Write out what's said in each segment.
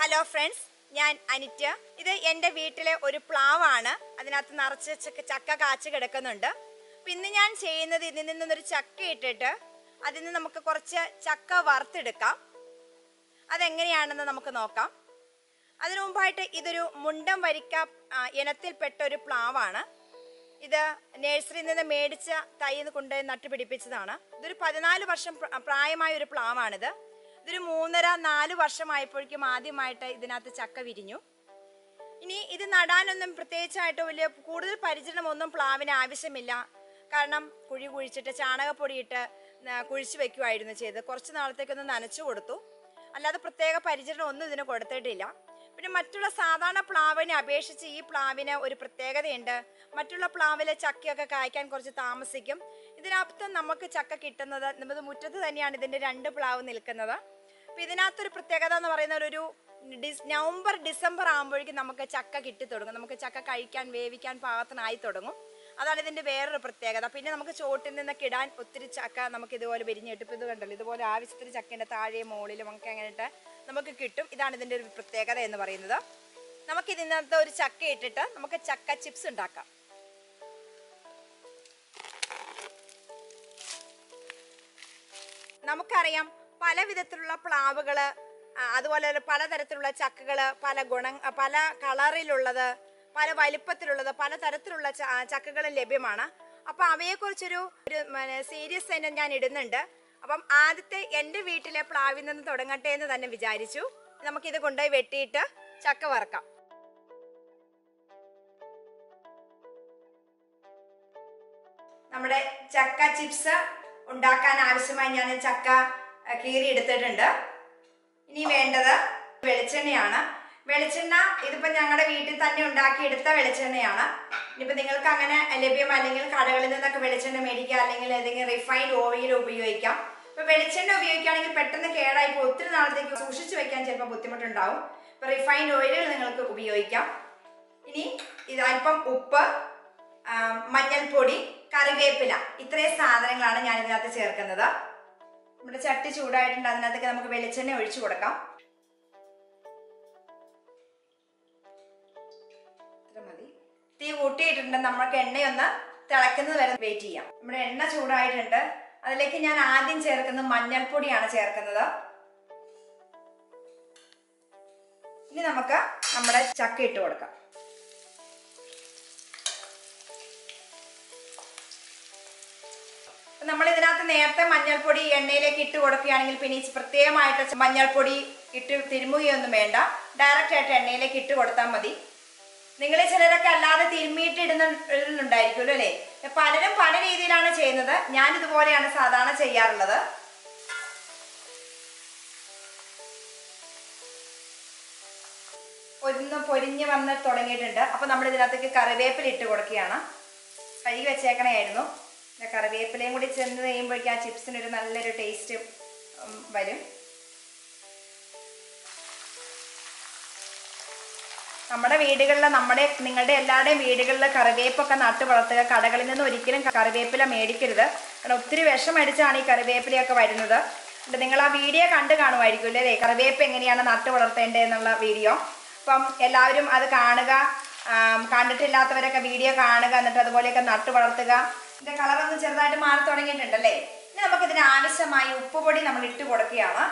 hello friends ഞാൻ അനിറ്റ് ഇത് എൻ്റെ വീട്ടിലെ ഒരു പ്ലാവാണ് അതിനകത്ത് നിറച്ച് ചക്ക ചക്ക കാച്ച് കിടക്കുന്നുണ്ട് അപ്പം ഇന്ന് ഞാൻ ചെയ്യുന്നത് ഇതിൽ നിന്നൊരു ചക്ക ഇട്ടിട്ട് അതിൽ നിന്ന് നമുക്ക് കുറച്ച് ചക്ക വറുത്തെടുക്കാം അതെങ്ങനെയാണെന്ന് നമുക്ക് നോക്കാം അതിനു മുമ്പായിട്ട് ഇതൊരു മുണ്ടം വരിക്ക ആ, ഇനത്തിൽപ്പെട്ട ഒരു പ്ലാവാണ് ഇത് നഴ്സറിയിൽ നിന്ന് മേടിച്ച തൈ കൊണ്ടുപോയി നട്ടുപിടിപ്പിച്ചതാണ് ഇതൊരു പതിനാല് വർഷം പ്ര- പ്രായമായ ഒരു പ്ലാവാണിത് ഇതൊരു മൂന്നര നാല് വർഷമായപ്പോഴേക്കും ആദ്യമായിട്ട് ഇതിനകത്ത് ചക്ക വിരിഞ്ഞു ഇനി ഇത് നടാനൊന്നും പ്രത്യേകിച്ചായിട്ട് വലിയ കൂടുതൽ പരിചരണമൊന്നും പ്ലാവിന് ആവശ്യമില്ല കാരണം കുഴി കുഴിച്ചിട്ട് ചാണകപ്പൊടിയിട്ട് ന- കുഴിച്ചു വെക്കുമായിരുന്നു ചെയ്ത് കുറച്ച് നാളത്തേക്കൊന്ന് നനച്ചു കൊടുത്തു അല്ലാതെ പ്രത്യേക പരിചരണം ഒന്നും ഇതിന് കൊടുത്തിട്ടില്ല പിന്നെ മറ്റുള്ള സാധാരണ പ്ലാവിനെ അപേക്ഷിച്ച് ഈ പ്ലാവിന് ഒരു പ്രത്യേകതയുണ്ട് മറ്റുള്ള പ്ലാവിലെ ചക്കയൊക്കെ കായ്ക്കാൻ കുറച്ച് താമസിക്കും ഇതിനകത്ത് നമുക്ക് ചക്ക കിട്ടുന്നത് നമുക്ക് മുറ്റത്ത് തന്നെയാണ് ഇതിന്റെ രണ്ട് പ്ലാവ് നിൽക്കുന്നത് അപ്പൊ ഇതിനകത്തൊരു പ്രത്യേകത എന്ന് പറയുന്നത് ഒരു ഡിസ് നവംബർ ഡിസംബർ ആകുമ്പോഴേക്കും നമുക്ക് ചക്ക കിട്ടി തുടങ്ങും നമുക്ക് ചക്ക കഴിക്കാൻ വേവിക്കാൻ പാകത്തിനായി തുടങ്ങും അതാണ് ഇതിന്റെ വേറൊരു പ്രത്യേകത പിന്നെ നമുക്ക് ചോട്ടിൽ നിന്നൊക്കെ ഇടാൻ ഒത്തിരി ചക്ക നമുക്ക് ഇതുപോലെ വിരിഞ്ഞിട്ട് ഇപ്പൊ ഇത് കണ്ടല്ലോ ഇതുപോലെ ആവശ്യത്തിന് ചക്കേന്റെ താഴെയും മുകളിലും ഒക്കെ അങ്ങനെയിട്ട് നമുക്ക് കിട്ടും ഇതാണ് ഇതിന്റെ ഒരു പ്രത്യേകത എന്ന് പറയുന്നത് നമുക്ക് ഇതിനകത്ത് ഒരു ചക്ക ഇട്ടിട്ട് നമുക്ക് ചക്ക ചിപ്സ് ഉണ്ടാക്കാം നമുക്കറിയാം പല വിധത്തിലുള്ള പ്ലാവുകള് ആ, അതുപോലെ തന്നെ പലതരത്തിലുള്ള ചക്കകള് പല ഗുണ പല കളറിലുള്ളത് പല വലിപ്പത്തിലുള്ളത് പല തരത്തിലുള്ള ചക്കകൾ ലഭ്യമാണ് അപ്പൊ അവയെക്കുറിച്ചൊരു ഒരു സീരിയസ് തന്നെ ഞാൻ ഇടുന്നുണ്ട് അപ്പം ആദ്യത്തെ എൻ്റെ വീട്ടിലെ പ്ലാവിൽ നിന്ന് തുടങ്ങട്ടെ എന്ന് തന്നെ വിചാരിച്ചു നമുക്കിത് കൊണ്ടുപോയി വെട്ടിയിട്ട് ചക്ക വറക്കാം നമ്മുടെ ചക്ക ചിപ്സ് ഉണ്ടാക്കാൻ ആവശ്യമായി ഞാൻ ചക്ക അഹ്, കീറി എടുത്തിട്ടുണ്ട് ഇനി വേണ്ടത് വെളിച്ചെണ്ണയാണ് വെളിച്ചെണ്ണ ഇതിപ്പോ ഞങ്ങളുടെ വീട്ടിൽ തന്നെ ഉണ്ടാക്കിയെടുത്ത വെളിച്ചെണ്ണയാണ് ഇനിയിപ്പോ നിങ്ങൾക്ക് അങ്ങനെ ലഭ്യമല്ലെങ്കിൽ കടകളിൽ നിന്നൊക്കെ വെളിച്ചെണ്ണ മേടിക്കുക അല്ലെങ്കിൽ ഏതെങ്കിലും റിഫൈൻഡ് ഓയിൽ ഉപയോഗിക്കാം ഇപ്പൊ വെളിച്ചെണ്ണ ഉപയോഗിക്കുകയാണെങ്കിൽ പെട്ടെന്ന് കേടായി ഇപ്പോൾ ഒത്തിരി നാളത്തേക്ക് സൂക്ഷിച്ചു വെക്കാൻ ചിലപ്പോൾ ബുദ്ധിമുട്ടുണ്ടാവും ഇപ്പൊ റിഫൈൻഡ് ഓയിലുകൾ നിങ്ങൾക്ക് ഉപയോഗിക്കാം ഇനി ഇത് അല്പം ഉപ്പ് ആ, മഞ്ഞൾപ്പൊടി കറിവേപ്പില ഇത്രയും സാധനങ്ങളാണ് ഞാൻ ഇതിനകത്ത് ചേർക്കുന്നത് നമ്മുടെ ചട്ടി ചൂടായിട്ടുണ്ട് അതിനകത്തേക്ക് നമുക്ക് വെളിച്ചെണ്ണ ഒഴിച്ചു കൊടുക്കാം ഇത്ര മതി തീ കൂട്ടിയിട്ടുണ്ട് നമ്മൾക്ക് എണ്ണയൊന്ന് തിളക്കുന്നത് വരെ വെയിറ്റ് ചെയ്യാം നമ്മുടെ എണ്ണ ചൂടായിട്ടുണ്ട് അതിലേക്ക് ഞാൻ ആദ്യം ചേർക്കുന്നത് മഞ്ഞൾപ്പൊടിയാണ് ചേർക്കുന്നത് ഇനി നമുക്ക് നമ്മുടെ ചക്ക ഇട്ട് കൊടുക്കാം നമ്മൾ ഇതിനകത്ത് നേരത്തെ മഞ്ഞൾപ്പൊടി എണ്ണയിലേക്ക് ഇട്ട് കൊടുക്കുകയാണെങ്കിൽ പിന്നെ ഈ പ്രത്യേകമായിട്ട് മഞ്ഞൾപ്പൊടി ഇട്ട് തിരുമുകയൊന്നും വേണ്ട ഡയറക്റ്റ് ആയിട്ട് എണ്ണയിലേക്ക് ഇട്ട് കൊടുത്താൽ മതി നിങ്ങൾ ചിലരൊക്കെ അല്ലാതെ തിരുമ്മിയിട്ട് ഇടുന്ന ഇടുന്നുണ്ടായിരിക്കുമല്ലോ അല്ലേ പലരും പല രീതിയിലാണ് ചെയ്യുന്നത് ഞാൻ ഇതുപോലെയാണ് സാധാരണ ചെയ്യാറുള്ളത് ഒന്ന് പൊരിഞ്ഞ് വന്ന് തുടങ്ങിയിട്ടുണ്ട് അപ്പൊ നമ്മൾ ഇതിനകത്തേക്ക് കറിവേപ്പില ഇട്ട് കൊടുക്കുകയാണ് കഴുകി വെച്ചേക്കണായിരുന്നു പിന്നെ കറിവേപ്പിലയും കൂടി ചെന്ന് കഴിയുമ്പോഴേക്കും ആ ചിപ്സിന് ഒരു നല്ലൊരു ടേസ്റ്റ് വരും നമ്മുടെ വീടുകളിൽ നമ്മുടെ നിങ്ങളുടെ എല്ലാവരുടെയും വീടുകളിൽ കറിവേപ്പൊക്കെ നട്ടു വളർത്തുക കടകളിൽ നിന്ന് ഒരിക്കലും കറിവേപ്പില മേടിക്കരുത് കാരണം ഒത്തിരി വിഷം അടിച്ചാണ് ഈ കറിവേപ്പിലയൊക്കെ വരുന്നത് എന്നിട്ട് നിങ്ങൾ ആ വീഡിയോ കണ്ടു കാണുമായിരിക്കും അല്ലേ കറിവേപ്പ് എങ്ങനെയാണ് നട്ടു വളർത്തേണ്ടത് എന്നുള്ള വീഡിയോ അപ്പം എല്ലാവരും അത് കാണുക ആം, കണ്ടിട്ടില്ലാത്തവരൊക്കെ വീഡിയോ കാണുക എന്നിട്ട് അതുപോലെയൊക്കെ നട്ടു വളർത്തുക ഇതിന്റെ കളറൊന്ന് ചെറുതായിട്ട് മാറി തുടങ്ങിയിട്ടുണ്ടല്ലേ ഇനി നമുക്കിതിന് ആവശ്യമായി ഉപ്പുപൊടി നമ്മൾ ഇട്ട് കൊടുക്കുകയാണ്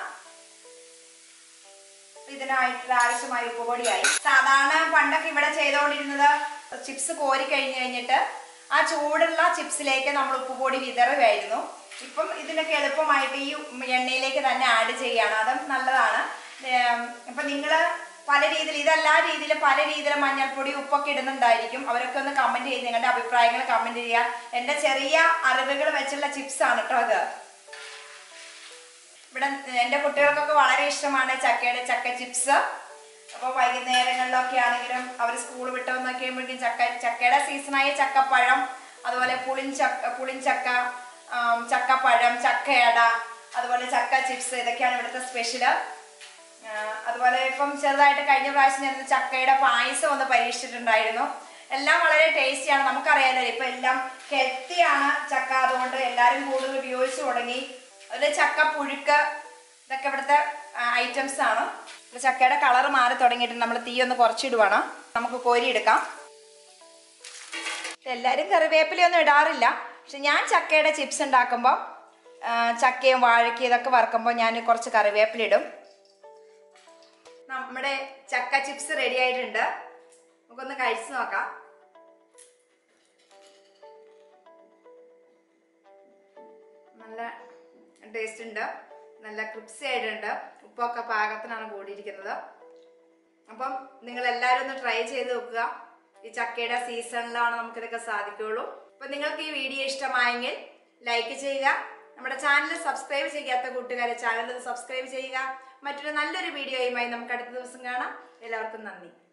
ഇതിനായിട്ടുള്ള ആവശ്യമായ ഉപ്പുപൊടിയായി സാധാരണ പണ്ടൊക്കെ ഇവിടെ ചെയ്തുകൊണ്ടിരുന്നത് ചിപ്സ് കോരി കഴിഞ്ഞ് കഴിഞ്ഞിട്ട് ആ ചൂടുള്ള ചിപ്സിലേക്ക് നമ്മൾ ഉപ്പുപൊടി വിതറുകയായിരുന്നു ഇപ്പം ഇതിനൊക്കെ എളുപ്പമായിട്ട് ഈ എണ്ണയിലേക്ക് തന്നെ ആഡ് ചെയ്യാണ് അതും നല്ലതാണ് ഏം, ഇപ്പൊ നിങ്ങള് പല രീതിയിൽ ഇതെല്ലാ രീതിയിലും പല രീതിയിലും മഞ്ഞൾപ്പൊടി ഉപ്പൊക്കെ ഇടുന്നുണ്ടായിരിക്കും അവരൊക്കെ ഒന്ന് കമന്റ് ചെയ്ത് നിങ്ങളുടെ അഭിപ്രായങ്ങൾ കമന്റ് ചെയ്യുക എന്റെ ചെറിയ അറിവുകൾ വെച്ചുള്ള ചിപ്സ് ആണ് കേട്ടോ അത് ഇവിടെ എൻ്റെ കുട്ടികൾക്കൊക്കെ വളരെ ഇഷ്ടമാണ് ചക്കയുടെ ചക്ക ചിപ്സ് അപ്പോൾ വൈകുന്നേരങ്ങളിലൊക്കെ ആണെങ്കിലും അവർ സ്കൂൾ വിട്ട് വന്നൊക്കെ കഴിയുമ്പോഴേക്കും ചക്ക ചക്കയുടെ സീസണായ ചക്കപ്പഴം അതുപോലെ പുളിഞ്ചക്ക പുളിഞ്ചക്ക ആം, ചക്കപ്പഴം ചക്കയട അതുപോലെ ചക്ക ചിപ്സ് ഇതൊക്കെയാണ് ഇവിടുത്തെ സ്പെഷ്യല് അതുപോലെ ഇപ്പം ചെറുതായിട്ട് കഴിഞ്ഞ പ്രാവശ്യം ഞാൻ ചക്കയുടെ പായസം ഒന്ന് പരീക്ഷിച്ചിട്ടുണ്ടായിരുന്നു എല്ലാം വളരെ ടേസ്റ്റിയാണ് നമുക്കറിയാലോ ഇപ്പൊ എല്ലാം ഹെൽത്തിയാണ് ചക്ക അതുകൊണ്ട് എല്ലാവരും കൂടുതൽ ഉപയോഗിച്ചു തുടങ്ങി അതുപോലെ ചക്ക പുഴുക്ക് ഇതൊക്കെ ഇവിടുത്തെ ഐറ്റംസ് ആണ് ഇപ്പൊ ചക്കയുടെ കളർ മാറി തുടങ്ങിയിട്ട് നമ്മൾ തീ ഒന്ന് കുറച്ചിടുവാണ് നമുക്ക് കോരിയെടുക്കാം എല്ലാവരും കറിവേപ്പിലയൊന്നും ഇടാറില്ല പക്ഷെ ഞാൻ ചക്കയുടെ ചിപ്സ് ഉണ്ടാക്കുമ്പോൾ ചക്കയും വാഴയ്ക്കും ഇതൊക്കെ വറുക്കുമ്പോൾ ഞാൻ കുറച്ച് കറിവേപ്പില ഇടും നമ്മുടെ ചക്ക ചിപ്സ് റെഡി ആയിട്ടുണ്ട് നമുക്കൊന്ന് കഴിച്ചു നോക്കാം നല്ല ടേസ്റ്റ് ഉണ്ട് നല്ല ക്രിപ്സി ആയിട്ടുണ്ട് ഉപ്പൊക്കെ പാകത്തിനാണ് കൂടിയിരിക്കുന്നത് അപ്പം നിങ്ങൾ എല്ലാവരും ഒന്ന് ട്രൈ ചെയ്ത് നോക്കുക ഈ ചക്കയുടെ സീസണിലാണ് നമുക്കിതൊക്കെ സാധിക്കുള്ളൂ അപ്പൊ നിങ്ങൾക്ക് ഈ വീഡിയോ ഇഷ്ടമായെങ്കിൽ ലൈക്ക് ചെയ്യുക നമ്മുടെ ചാനൽ സബ്സ്ക്രൈബ് ചെയ്യാത്ത കൂട്ടുകാരെ ചാനൽ സബ്സ്ക്രൈബ് ചെയ്യുക മറ്റൊരു നല്ലൊരു വീഡിയോയുമായി നമുക്ക് അടുത്ത ദിവസം കാണാം എല്ലാവർക്കും നന്ദി